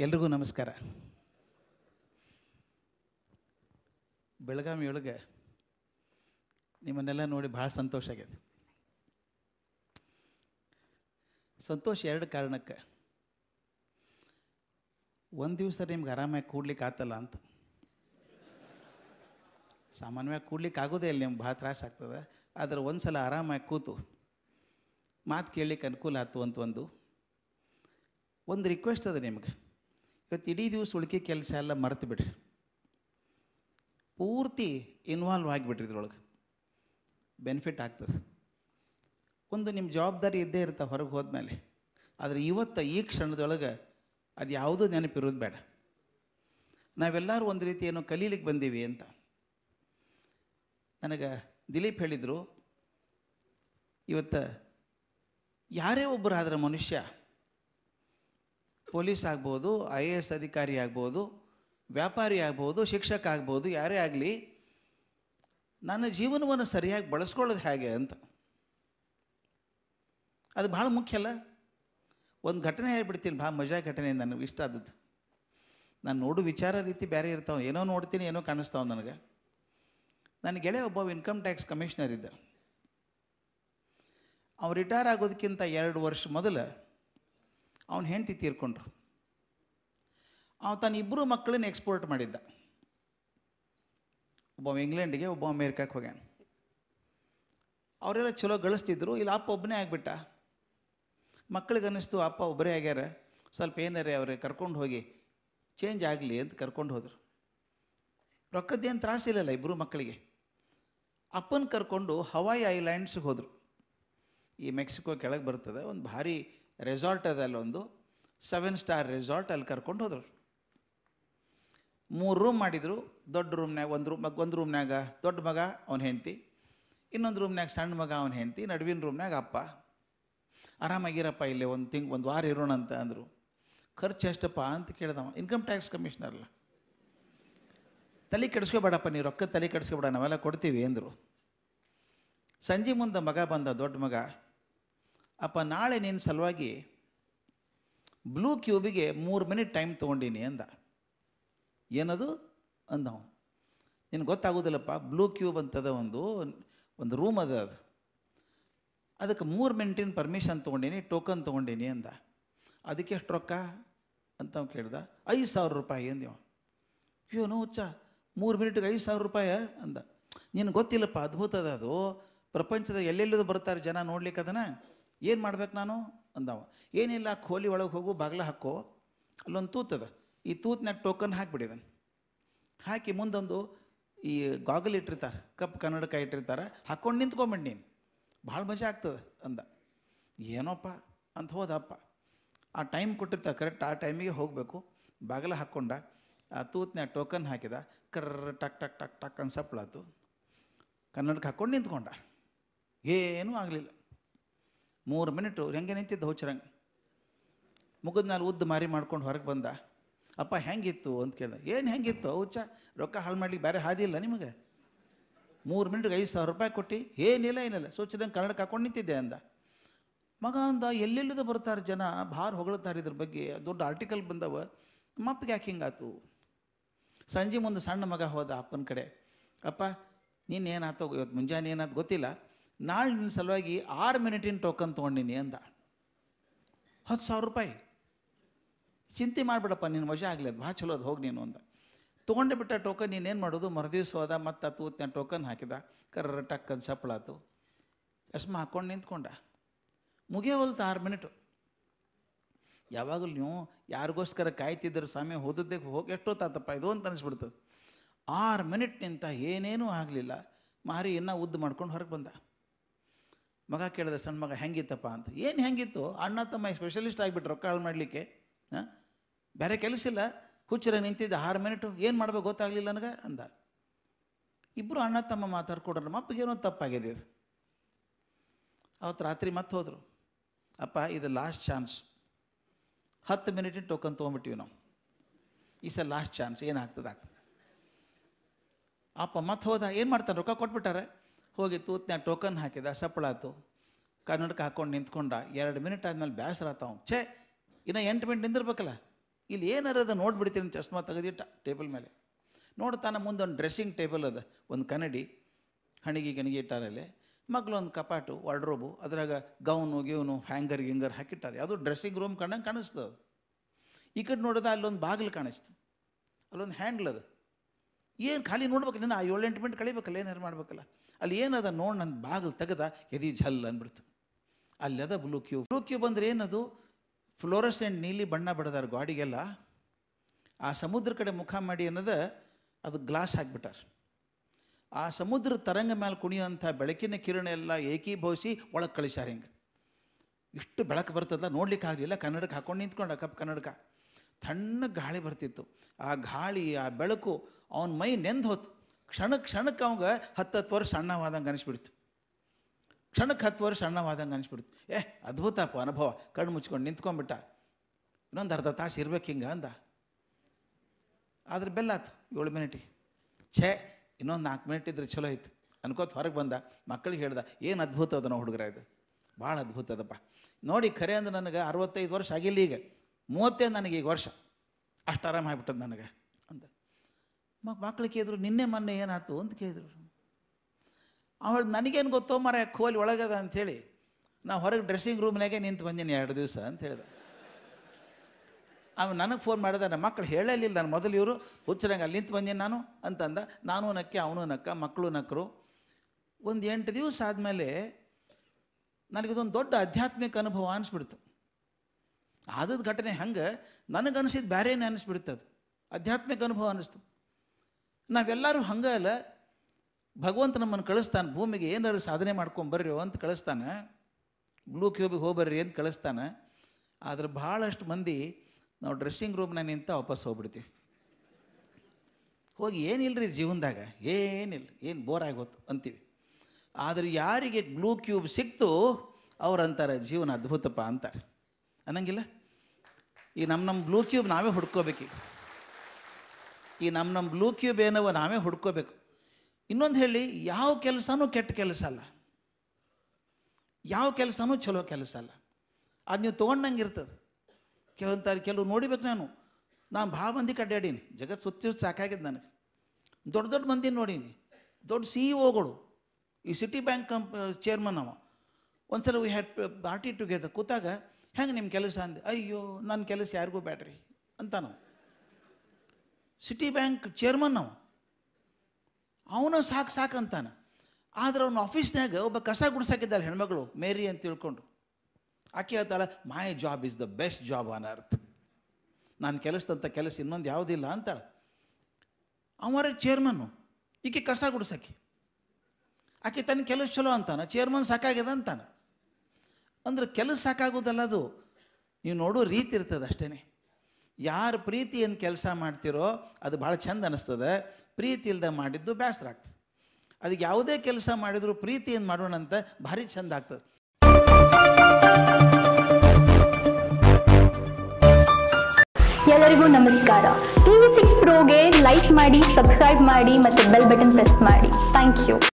ಎಲ್ರಿಗೂ ನಮಸ್ಕಾರ ಬೆಳಗಾವಿ ಒಳಗೆ ನಿಮ್ಮನ್ನೆಲ್ಲ ನೋಡಿ ಭಾಳ ಸಂತೋಷ ಆಗ್ಯದ ಸಂತೋಷ ಎರಡು ಕಾರಣಕ್ಕೆ ಒಂದು ದಿವಸ ನಿಮ್ಗೆ ಆರಾಮಾಗಿ ಕೂಡ್ಲಿಕ್ಕೆ ಆತಲ್ಲ ಅಂತ ಸಾಮಾನ್ಯವಾಗಿ ಕೂಡ್ಲಿಕ್ಕೆ ಆಗೋದೇ ಇಲ್ಲ ನಿಮ್ಗೆ ಭಾಳ ತ್ರಾಸ ಆಗ್ತದೆ ಆದರೆ ಒಂದು ಸಲ ಆರಾಮಾಗಿ ಕೂತು ಮಾತು ಕೇಳಲಿಕ್ಕೆ ಅನುಕೂಲ ಆಯ್ತು ಅಂತ ಒಂದು ಒಂದು ರಿಕ್ವೆಸ್ಟ್ ಅದ ನಿಮ್ಗೆ ಇವತ್ತು ಇಡೀ ದಿವಸ ಉಳ್ಕೆ ಕೆಲಸ ಎಲ್ಲ ಮರೆತು ಬಿಡ್ರಿ ಪೂರ್ತಿ ಇನ್ವಾಲ್ವ್ ಆಗಿಬಿಟ್ರಿ ಇದ್ರೊಳಗೆ ಬೆನಿಫಿಟ್ ಆಗ್ತದೆ ಒಂದು ನಿಮ್ಮ ಜವಾಬ್ದಾರಿ ಇದ್ದೇ ಇರುತ್ತೆ ಹೊರಗೆ ಹೋದ್ಮೇಲೆ ಆದರೆ ಇವತ್ತು ಈ ಕ್ಷಣದೊಳಗೆ ಅದು ಯಾವುದೂ ನೆನಪಿರೋದು ಬೇಡ ನಾವೆಲ್ಲರೂ ಒಂದು ರೀತಿ ಏನೋ ಕಲೀಲಿಕ್ಕೆ ಬಂದೀವಿ ಅಂತ ನನಗೆ ದಿಲೀಪ್ ಹೇಳಿದರು ಇವತ್ತು ಯಾರೇ ಒಬ್ಬರು ಆದ್ರೆ ಮನುಷ್ಯ ಪೊಲೀಸ್ ಆಗ್ಬೋದು ಐ ಎ ಎಸ್ ಅಧಿಕಾರಿ ಆಗ್ಬೋದು ವ್ಯಾಪಾರಿ ಆಗ್ಬೋದು ಶಿಕ್ಷಕ ಆಗ್ಬೋದು ಯಾರೇ ಆಗಲಿ ನನ್ನ ಜೀವನವನ್ನು ಸರಿಯಾಗಿ ಬಳಸ್ಕೊಳ್ಳೋದು ಹೇಗೆ ಅಂತ ಅದು ಭಾಳ ಮುಖ್ಯ ಅಲ್ಲ ಒಂದು ಘಟನೆ ಹೇಳ್ಬಿಡ್ತೀನಿ ಭಾಳ ಮಜಾ ಘಟನೆ ನನಗೆ ಇಷ್ಟ ಆದದ್ದು ನಾನು ನೋಡು ವಿಚಾರ ರೀತಿ ಬೇರೆ ಇರ್ತಾವೆ ಏನೋ ನೋಡ್ತೀನಿ ಏನೋ ಕಾಣಿಸ್ತಾವೆ ನನಗೆ ನನ್ನ ಗೆಳೆಯ ಒಬ್ಬ ಇನ್ಕಮ್ ಟ್ಯಾಕ್ಸ್ ಕಮಿಷನರ್ ಇದ್ದ ಅವ್ನು ರಿಟೈರ್ ಆಗೋದಕ್ಕಿಂತ ಎರಡು ವರ್ಷ ಮೊದಲು ಅವನ ಹೆಂಡತಿ ತೀರ್ಕೊಂಡ್ರು ಅವನು ತನ್ನ ಇಬ್ಬರು ಮಕ್ಕಳನ್ನ ಎಕ್ಸ್ಪೋರ್ಟ್ ಮಾಡಿದ್ದ ಒಬ್ಬ ಇಂಗ್ಲೆಂಡಿಗೆ ಒಬ್ಬ ಅಮೇರಿಕಕ್ಕೆ ಹೋಗ್ಯಾನ ಅವರೆಲ್ಲ ಚಲೋ ಗಳಿಸ್ತಿದ್ರು ಇಲ್ಲಿ ಅಪ್ಪ ಒಬ್ಬನೇ ಆಗಿಬಿಟ್ಟ ಮಕ್ಕಳಿಗೆ ಅನ್ನಿಸ್ತು ಅಪ್ಪ ಒಬ್ಬರೇ ಆಗ್ಯಾರ ಸ್ವಲ್ಪ ಏನಾರೇ ಅವ್ರಿಗೆ ಕರ್ಕೊಂಡು ಹೋಗಿ ಚೇಂಜ್ ಆಗಲಿ ಅಂತ ಕರ್ಕೊಂಡು ಹೋದರು ರೊಕ್ಕದ್ದೇನು ತ್ರಾಸಿಲ್ಲಲ್ಲ ಇಬ್ಬರು ಮಕ್ಕಳಿಗೆ ಅಪ್ಪನ ಕರ್ಕೊಂಡು ಹವಾಯಿ ಐಲ್ಯಾಂಡ್ಸ್ಗೆ ಹೋದರು ಈ ಮೆಕ್ಸಿಕೋ ಕೆಳಗೆ ಬರ್ತದೆ ಒಂದು ಭಾರಿ ರೆಸಾರ್ಟ್ ಅದ ಅಲ್ಲೊಂದು ಸೆವೆನ್ ಸ್ಟಾರ್ ರೆಸಾರ್ಟ್ ಅಲ್ಲಿ ಕರ್ಕೊಂಡು ಹೋದರು ಮೂರು ರೂಮ್ ಮಾಡಿದರು ದೊಡ್ಡ ರೂಮ್ನಾಗ ಒಂದು ರೂಮ್ ಒಂದು ರೂಮ್ನಾಗ ದೊಡ್ಡ ಮಗ ಅವನ ಹೆಂಡ್ತಿ ಇನ್ನೊಂದು ರೂಮ್ನಾಗ ಸಣ್ಣ ಮಗ ಅವನ ಹೆಂಡ್ತಿ ನಡುವಿನ ರೂಮ್ನಾಗ ಅಪ್ಪ ಆರಾಮಾಗಿರಪ್ಪ ಇಲ್ಲಿ ಒಂದು ತಿಂಗ್ ಒಂದು ವಾರ ಇರೋಣ ಅಂತ ಅಂದರು ಖರ್ಚು ಎಷ್ಟಪ್ಪ ಅಂತ ಕೇಳ್ದವ ಇನ್ಕಮ್ ಟ್ಯಾಕ್ಸ್ ಕಮಿಷನರ್ಲ್ಲ ತಲೆ ಕೆಡಿಸ್ಕೋಬೇಡಪ್ಪ ನೀವು ರೊಕ್ಕ ತಲೆ ಕೆಡಿಸ್ಕೋಬೇಡ ನಾವೆಲ್ಲ ಕೊಡ್ತೀವಿ ಅಂದರು ಸಂಜೆ ಮುಂದೆ ಮಗ ಬಂದ ದೊಡ್ಡ ಮಗ ಅಪ್ಪ ನಾಳೆ ನಿನ್ನ ಸಲುವಾಗಿ ಬ್ಲೂ ಕ್ಯೂಬಿಗೆ ಮೂರು ಮಿನಿಟ್ ಟೈಮ್ ತೊಗೊಂಡೀನಿ ಅಂದ ಏನದು ಅಂದವ ನಿನಗೆ ಗೊತ್ತಾಗೋದಿಲ್ಲಪ್ಪ ಬ್ಲೂ ಕ್ಯೂಬ್ ಅಂತದ ಒಂದು ಒಂದು ರೂಮ್ ಅದ ಅದು ಅದಕ್ಕೆ ಮೂರು ಮಿನಿಟಿನ ಪರ್ಮಿಷನ್ ತೊಗೊಂಡೀನಿ ಟೋಕನ್ ತೊಗೊಂಡೀನಿ ಅಂದ ಅದಕ್ಕೆ ಎಷ್ಟು ರೊಕ್ಕ ಅಂತ ಅವ್ನು ಕೇಳ್ದ ಐದು ಸಾವಿರ ರೂಪಾಯಿ ಅಂದಿವ ಏನೋ ಹುಚ್ಚ ಮೂರು ಮಿನಿಟ್ಗೆ ಐದು ಸಾವಿರ ರೂಪಾಯಿ ಅಂದ ನಿನಗೆ ಗೊತ್ತಿಲ್ಲಪ್ಪ ಅದ್ಭುತ ಅದ ಅದು ಪ್ರಪಂಚದ ಎಲ್ಲೆಲ್ಲದು ಬರ್ತಾರೆ ಜನ ನೋಡ್ಲಿಕ್ಕೆ ಅದನ್ನು ಏನು ಮಾಡ್ಬೇಕು ನಾನು ಅಂದವ ಏನಿಲ್ಲ ಖೋಲಿ ಒಳಗೆ ಹೋಗು ಬಾಗ್ಲ ಹಾಕೋ ಅಲ್ಲೊಂದು ತೂತದ ಈ ತೂತ್ನಾಗ ಟೋಕನ್ ಹಾಕಿಬಿಡಿದನು ಹಾಕಿ ಮುಂದೊಂದು ಈ ಗಾಗಲ್ ಇಟ್ಟಿರ್ತಾರೆ ಕಪ್ ಕನ್ನಡಕ ಇಟ್ಟಿರ್ತಾರೆ ಹಾಕ್ಕೊಂಡು ನಿಂತ್ಕೊಂಬಿಡಿ ನೀನು ಭಾಳ ಮಜಾ ಆಗ್ತದೆ ಅಂದ ಏನೋಪ್ಪ ಅಂತ ಹೋದಪ್ಪ ಆ ಟೈಮ್ ಕೊಟ್ಟಿರ್ತಾರೆ ಕರೆಕ್ಟ್ ಆ ಟೈಮಿಗೆ ಹೋಗಬೇಕು ಬಾಗಿಲ ಹಾಕ್ಕೊಂಡ ಆ ತೂತ್ನ್ಯಾಗ ಟೋಕನ್ ಹಾಕಿದ ಕರ್ರ ಟಕ್ ಟಕ್ ಟಕ್ ಟಕ್ ಅಂತ ಸಪ್ಳಾತು ಕನ್ನಡಕ್ಕೆ ಹಾಕ್ಕೊಂಡು ನಿಂತ್ಕೊಂಡ ಏನೂ ಆಗಲಿಲ್ಲ ಮೂರು ಮಿನಿಟು ಹೆಂಗೆ ನಿಂತಿದ್ದ ಹುಚ್ಚರಂಗೆ ಮುಗಿದ ಮೇಲೆ ಉದ್ದು ಮಾರಿ ಮಾಡ್ಕೊಂಡು ಹೊರಗೆ ಬಂದ ಅಪ್ಪ ಹೆಂಗಿತ್ತು ಅಂತ ಕೇಳ್ದ ಏನು ಹೆಂಗಿತ್ತು ಹುಚ್ಚ ರೊಕ್ಕ ಹಾಳು ಮಾಡ್ಲಿಕ್ಕೆ ಬೇರೆ ಹಾದಿ ಇಲ್ಲ ನಿಮಗೆ ಮೂರು ಮಿನಿಟ್ಗೆ ಐದು ಸಾವಿರ ರೂಪಾಯಿ ಕೊಟ್ಟು ಏನಿಲ್ಲ ಏನಿಲ್ಲ ಸೂಚಿದಂಗೆ ಕನ್ನಡಕ್ಕೆ ಹಾಕೊಂಡು ನಿಂತಿದ್ದೆ ಅಂದ ಮಗ ಅಂದ ಎಲ್ಲೆಲ್ಲದ ಬರ್ತಾರೆ ಜನ ಭಾಳ ಹೊಗಳ್ತಾರೆ ಇದ್ರ ಬಗ್ಗೆ ದೊಡ್ಡ ಆರ್ಟಿಕಲ್ ಬಂದವ ಮಪ್ಪಿಗೆ ಯಾಕೆ ಹಿಂಗಾತು ಸಂಜೆ ಮುಂದೆ ಸಣ್ಣ ಮಗ ಹೋದ ಅಪ್ಪನ ಕಡೆ ಅಪ್ಪ ನೀನು ಏನಾಯ್ತೋ ಇವತ್ತು ಮುಂಜಾನೆ ಏನಾಯ್ತು ಗೊತ್ತಿಲ್ಲ ನಾಳೆ ನಿನ್ನ ಸಲುವಾಗಿ ಆರು ಮಿನಿಟಿನ ಟೋಕನ್ ತೊಗೊಂಡಿನಿ ಅಂದ ಹತ್ತು ಸಾವಿರ ರೂಪಾಯಿ ಚಿಂತೆ ಮಾಡಿಬಿಡಪ್ಪ ನಿನ್ನ ವಶ ಆಗಲಿ ಅದು ಭಾಳ ಚಲೋ ಅದು ಹೋಗಿ ನೀನು ಅಂದ ತೊಗೊಂಡು ಬಿಟ್ಟ ಟೋಕನ್ ನೀನೇನು ಮಾಡೋದು ಮರುದಿವ್ಸ ಹೋದ ಮತ್ತು ತೂತ್ನ ಟೋಕನ್ ಹಾಕಿದ ಕರ್ರ ಟಕ್ ಅಂತ ಸಪ್ಪಳಾತು ಚಶ್ಮಾ ಹಾಕ್ಕೊಂಡು ನಿಂತ್ಕೊಂಡ ಮುಗಿಯವಲ್ತು ಆರು ಮಿನಿಟು ಯಾವಾಗಲೂ ನೀವು ಯಾರಿಗೋಸ್ಕರ ಕಾಯ್ತಿದ್ದರು ಸ್ವಾಮಿ ಹೋದದ್ದೇ ಹೋಗಿ ಎಷ್ಟೊತ್ತಾತಪ್ಪ ಇದು ಅಂತ ಅನಿಸ್ಬಿಡ್ತದೆ ಆರು ಮಿನಿಟ್ ನಿಂತ ಏನೇನೂ ಆಗಲಿಲ್ಲ ಮಾರಿ ಇನ್ನೂ ಉದ್ದು ಮಾಡ್ಕೊಂಡು ಹೊರಗೆ ಬಂದ ಮಗ ಕೇಳಿದ ಸಣ್ಣ ಮಗ ಹೆಂಗಿತ್ತಪ್ಪ ಅಂತ ಏನು ಹೆಂಗಿತ್ತು ಅಣ್ಣ ತಮ್ಮ ಸ್ಪೆಷಲಿಸ್ಟ್ ಆಗಿಬಿಟ್ಟು ರೊಕ್ಕ ಹಾಳು ಮಾಡಲಿಕ್ಕೆ ಹಾಂ ಬೇರೆ ಕೆಲಸ ಇಲ್ಲ ಹುಚ್ಚರ ನಿಂತಿದ್ದ ಆರು ಮಿನಿಟು ಏನು ಮಾಡ್ಬೇಕು ಗೊತ್ತಾಗಲಿಲ್ಲ ನನಗೆ ಅಂದ ಇಬ್ಬರು ಅಣ್ಣ ತಮ್ಮ ಮಾತಾಡ್ಕೊಡ್ರ ಮಪ್ಪಗೇನೋ ತಪ್ಪಾಗಿದೆ ಇದು ಅವತ್ತು ರಾತ್ರಿ ಮತ್ತೆ ಹೋದರು ಅಪ್ಪ ಇದು ಲಾಸ್ಟ್ ಚಾನ್ಸ್ ಹತ್ತು ಮಿನಿಟಿನ ಟೋಕನ್ ತೊಗೊಂಬಿಟ್ಟಿವಿ ನಾವು ಈ ಸಲ ಲಾಸ್ಟ್ ಚಾನ್ಸ್ ಏನಾಗ್ತದೆ ಆಗ್ತದೆ ಅಪ್ಪ ಮತ್ತೆ ಹೋದ ಏನು ಮಾಡ್ತಾನೆ ರೊಕ್ಕ ಕೊಟ್ಬಿಟ್ಟಾರೆ ಹೋಗಿ ತೂತ್ನ್ಯಾಗ ಟೋಕನ್ ಹಾಕಿದ ಸಪ್ಪಳಾತು ಕನ್ನಡಕ್ಕೆ ಹಾಕ್ಕೊಂಡು ನಿಂತ್ಕೊಂಡ ಎರಡು ಮಿನಿಟ್ ಆದಮೇಲೆ ಬೇಸರ ಆತಾವ ಛೇ ಇನ್ನು ಎಂಟು ಮಿನಿಟ್ ನಿಂದಿರ್ಬೇಕಲ್ಲ ಇಲ್ಲಿ ಏನಾರ ಅದ ನೋಡ್ಬಿಡ್ತೀನಿ ಚಶ್ಮಾ ತೆಗೆದಿಟ್ಟ ಟೇಬಲ್ ಮೇಲೆ ನೋಡ್ತಾನೆ ಮುಂದೆ ಒಂದು ಡ್ರೆಸ್ಸಿಂಗ್ ಟೇಬಲ್ ಅದ ಒಂದು ಕನ್ನಡಿ ಹಣಿಗೆ ಗಣಿಗೆ ಇಟ್ಟಾರಲ್ಲಿ ಮಗ್ಳು ಒಂದು ಕಪಾಟು ವಾರ್ಡ್ರೋಬು ಅದ್ರಾಗ ಗೌನು ಗಿವ್ನು ಹ್ಯಾಂಗರ್ ಗಿಂಗರ್ ಹಾಕಿಟ್ಟಾರೆ ಅದು ಡ್ರೆಸ್ಸಿಂಗ್ ರೂಮ್ ಕಂಡಂಗೆ ಕಾಣಿಸ್ತದೆ ಅದು ಈ ಕಡೆ ನೋಡಿದ ಅಲ್ಲೊಂದು ಬಾಗಿಲು ಕಾಣಿಸ್ತು ಅಲ್ಲೊಂದು ಹ್ಯಾಂಡ್ಲ್ ಅದು ಏನು ಖಾಲಿ ನೋಡ್ಬೇಕಲ್ಲ ನಾನು ಆ ಏಳೆಂಟು ಮಿನಿಟ್ ಕಳಿಬೇಕಲ್ಲ ಏನಾರು ಮಾಡ್ಬೇಕಲ್ಲ ಅಲ್ಲಿ ಏನದ ನೋಡಿ ನನ್ನ ಬಾಗಿಲು ತೆಗೆದ ಎದಿ ಝಲ್ ಅಂದ್ಬಿಡ್ತು ಅಲ್ಲಿ ಅದ ಬ್ಲೂ ಕ್ಯೂಬ್ ಬ್ಲೂ ಕ್ಯೂಬ್ ಅಂದ್ರೆ ಏನದು ಫ್ಲೋರಸೆಂಟ್ ನೀಲಿ ಬಣ್ಣ ಬಡದಾರ ಗಾಡಿಗೆಲ್ಲ ಆ ಸಮುದ್ರ ಕಡೆ ಮುಖ ಮಾಡಿ ಅನ್ನೋದ ಅದು ಗ್ಲಾಸ್ ಹಾಕ್ಬಿಟ್ಟಾರ ಆ ಸಮುದ್ರ ತರಂಗ ಮೇಲೆ ಕುಣಿಯುವಂಥ ಬೆಳಕಿನ ಕಿರಣ ಎಲ್ಲ ಏಕೀಭವಿಸಿ ಒಳಗೆ ಕಳಿಸ್ಯಾರ ಹಿಂಗೆ ಇಷ್ಟು ಬೆಳಕು ಬರ್ತದ ನೋಡ್ಲಿಕ್ಕೆ ಆಗಲಿಲ್ಲ ಕನ್ನಡಕ್ಕೆ ಹಾಕೊಂಡು ನಿಂತ್ಕೊಂಡ ಕಪ್ ಕನ್ನಡಕ ತಣ್ಣ ಗಾಳಿ ಬರ್ತಿತ್ತು ಆ ಗಾಳಿ ಆ ಬೆಳಕು ಅವನ ಮೈ ನೆಂದು ಹೋತು ಕ್ಷಣಕ್ಕೆ ಕ್ಷಣಕ್ಕೆ ಅವಂಗೆ ಹತ್ತು ಹತ್ತು ವರ್ಷ ಸಣ್ಣವಾದಂಗೆ ಅನಿಸ್ಬಿಡ್ತು ಕ್ಷಣಕ್ಕೆ ಹತ್ತು ವರ್ಷ ಸಣ್ಣವಾದಂಗೆ ಅನಿಸ್ಬಿಡ್ತು ಏ ಅದ್ಭುತಪ್ಪ ಅನುಭವ ಕಣ್ಣು ಮುಚ್ಕೊಂಡು ನಿಂತ್ಕೊಂಡ್ಬಿಟ್ಟ ಇನ್ನೊಂದು ಅರ್ಧ ತಾಸು ಇರ್ಬೇಕು ಹಿಂಗೆ ಅಂದ ಆದ್ರೆ ಬೆಲ್ಲಾತು ಏಳು ಮಿನಿಟಿಗೆ ಛೇ ಇನ್ನೊಂದು ನಾಲ್ಕು ಮಿನಿಟ್ ಇದ್ರೆ ಚಲೋ ಆಯ್ತು ಅನ್ಕೋತ ಹೊರಗೆ ಬಂದ ಮಕ್ಕಳಿಗೆ ಹೇಳ್ದ ಏನು ಅದ್ಭುತ ಅದ ನಾವು ಹುಡುಗರ ಇದು ಭಾಳ ಅದ್ಭುತ ಅದಪ್ಪ ನೋಡಿ ಖರೆ ಅಂದ್ರೆ ನನಗೆ ಅರವತ್ತೈದು ವರ್ಷ ಆಗಿಲ್ಲ ಈಗ ಮೂವತ್ತೇ ನನಗೆ ಈಗ ವರ್ಷ ಅಷ್ಟು ಆರಾಮ ಆಗ್ಬಿಟ್ಟದ ನನಗೆ ಅಂತ ಮ ಮಕ್ಳು ಕೇಳಿದ್ರು ನಿನ್ನೆ ಮೊನ್ನೆ ಏನಾಯ್ತು ಅಂತ ಕೇಳಿದ್ರು ಅವಳು ನನಗೇನು ಗೊತ್ತೋ ಮರ ಕೋಲಿ ಒಳಗದ ಅಂಥೇಳಿ ನಾ ಹೊರಗೆ ಡ್ರೆಸ್ಸಿಂಗ್ ರೂಮ್ನಾಗೆ ನಿಂತು ಬಂದೀನಿ ಎರಡು ದಿವಸ ಅಂತ ಹೇಳಿದ ಅವ ನನಗೆ ಫೋನ್ ಮಾಡಿದ ನನ್ನ ಮಕ್ಕಳು ಹೇಳಲಿಲ್ಲ ನಾನು ಮೊದಲು ಇವರು ಹುಚ್ಚರಂಗೆ ಅಲ್ಲಿ ನಿಂತು ಬಂದೀನಿ ನಾನು ಅಂತಂದ ನಾನು ನಕ್ಕೆ ಅವನು ನಕ್ಕ ಮಕ್ಕಳು ನಕ್ಕರು ಒಂದು ಎಂಟು ದಿವಸ ಆದಮೇಲೆ ನನಗಿದೊಂದು ದೊಡ್ಡ ಆಧ್ಯಾತ್ಮಿಕ ಅನುಭವ ಅನಿಸ್ಬಿಡ್ತು ಆದದ ಘಟನೆ ಹಂಗೆ ನನಗನ್ಸಿದ್ದು ಬೇರೆನೇ ಅನಿಸ್ಬಿಡ್ತದೆ ಆಧ್ಯಾತ್ಮಿಕ ಅನುಭವ ಅನ್ನಿಸ್ತು ನಾವೆಲ್ಲರೂ ಹಂಗೆ ಅಲ್ಲ ಭಗವಂತ ನಮ್ಮನ್ನು ಕಳಿಸ್ತಾನೆ ಭೂಮಿಗೆ ಏನಾರು ಸಾಧನೆ ಮಾಡ್ಕೊಂಬರ್ರಿ ಅಂತ ಕಳಿಸ್ತಾನೆ ಬ್ಲೂ ಕ್ಯೂಬಿಗೆ ಹೋಗ್ಬರ್ರಿ ಅಂತ ಕಳಿಸ್ತಾನೆ ಆದ್ರೆ ಭಾಳಷ್ಟು ಮಂದಿ ನಾವು ಡ್ರೆಸ್ಸಿಂಗ್ ರೂಮ್ನಾಗ ನಿಂತ ವಾಪಸ್ ಹೋಗ್ಬಿಡ್ತೀವಿ ಹೋಗಿ ಏನಿಲ್ಲರಿ ಜೀವನದಾಗ ಏನಿಲ್ಲ ಏನು ಬೋರ್ ಆಗೋತು ಅಂತೀವಿ ಆದರೆ ಯಾರಿಗೆ ಬ್ಲೂ ಕ್ಯೂಬ್ ಸಿಕ್ತು ಅವ್ರು ಅಂತಾರೆ ಜೀವನ ಅದ್ಭುತಪ್ಪ ಅಂತಾರೆ ಅನ್ನಂಗಿಲ್ಲ ಈ ನಮ್ಮ ನಮ್ಮ ಬ್ಲೂ ಕ್ಯೂಬ್ ನಾವೇ ಹುಡ್ಕೋಬೇಕು ಈ ನಮ್ಮ ನಮ್ಮ ಬ್ಲೂ ಕ್ಯೂಬ್ ಏನವ ನಾವೇ ಹುಡ್ಕೋಬೇಕು ಇನ್ನೊಂದು ಹೇಳಿ ಯಾವ ಕೆಲಸನೂ ಕೆಟ್ಟ ಕೆಲಸ ಅಲ್ಲ ಯಾವ ಕೆಲಸನೂ ಚಲೋ ಕೆಲಸ ಅಲ್ಲ ಅದು ನೀವು ತೊಗೊಂಡಂಗೆ ಇರ್ತದೆ ಕೆಲವಂತಾರೆ ಕೆಲವು ನೋಡಿಬೇಕು ನಾನು ನಾನು ಭಾಳ ಮಂದಿ ಕಡ್ಡಾಡೀನಿ ಜಗತ್ತು ಸುತ್ತಿ ಸುತ್ತಿ ಸಾಕಾಗಿದೆ ನನಗೆ ದೊಡ್ಡ ದೊಡ್ಡ ಮಂದಿ ನೋಡೀನಿ ದೊಡ್ಡ ಸಿ ಇ ಒಗಳು ಈ ಸಿಟಿ ಬ್ಯಾಂಕ್ ಕಂಪ್ ಚೇರ್ಮನ್ ಅವ ಒಂದ್ಸಲ ವಿ ಹ್ಯಾಡ್ ಪಾರ್ಟಿ ಟುಗೆದರ್ ಕೂತಾಗ ಹೆಂಗೆ ನಿಮ್ಮ ಕೆಲಸ ಅಂದೆ ಅಯ್ಯೋ ನನ್ನ ಕೆಲಸ ಯಾರಿಗೂ ಬ್ಯಾಡ್ರಿ ಅಂತ ನಾವು ಸಿಟಿ ಬ್ಯಾಂಕ್ ಚೇರ್ಮನ್ ನಾವು ಅವನು ಸಾಕು ಸಾಕು ಅಂತಾನೆ ಆದ್ರೆ ಅವ್ನ ಆಫೀಸ್ನಾಗ ಒಬ್ಬ ಕಸ ಗುಡ್ಸಾಕಿದ್ದಾಳೆ ಹೆಣ್ಮಗಳು ಮೇರಿ ಅಂತ ತಿಳ್ಕೊಂಡು ಆಕೆ ಹೇಳ್ತಾಳೆ my job is the best job on earth ನಾನು ಕೆಲಸದಂಥ ಕೆಲಸ ಇನ್ನೊಂದು ಯಾವುದಿಲ್ಲ ಅಂತಾಳೆ ಅವರ ಚೇರ್ಮನ್ನು ಈಕೆ ಕಸ ಗುಡ್ಸಕ್ಕೆ ಆಕೆ ತನ್ನ ಕೆಲಸ ಚಲೋ ಅಂತಾನೆ ಚೇರ್ಮನ್ ಸಾಕಾಗ್ಯದ ಅಂತಾನೆ ಅಂದ್ರೆ ಕೆಲಸ ಸಾಕಾಗೋದಲ್ಲ ಅದು ನೀವು ನೋಡೋ ರೀತಿ ಇರ್ತದೆ ಅಷ್ಟೇ ಯಾರು ಪ್ರೀತಿಯನ್ನು ಕೆಲಸ ಮಾಡ್ತಿರೋ ಅದು ಭಾಳ ಚಂದ ಅನ್ನಿಸ್ತದೆ ಪ್ರೀತಿ ಇಲ್ದೆ ಮಾಡಿದ್ದು ಬೇಸರ ಆಗ್ತದೆ ಅದಕ್ಕೆ ಯಾವುದೇ ಕೆಲಸ ಮಾಡಿದ್ರು ಪ್ರೀತಿಯನ್ನು ಮಾಡೋಣ ಅಂತ ಭಾರಿ ಚಂದ ಆಗ್ತದೆ ಎಲ್ಲರಿಗೂ ನಮಸ್ಕಾರ ಟಿವಿ ಸಿಕ್ಸ್ ಪ್ರೋಗೆ ಲೈಕ್ ಮಾಡಿ ಸಬ್ಸ್ಕ್ರೈಬ್ ಮಾಡಿ ಮತ್ತು ಬೆಲ್ ಬಟನ್ ಪ್ರೆಸ್ ಮಾಡಿ ಥ್ಯಾಂಕ್ ಯು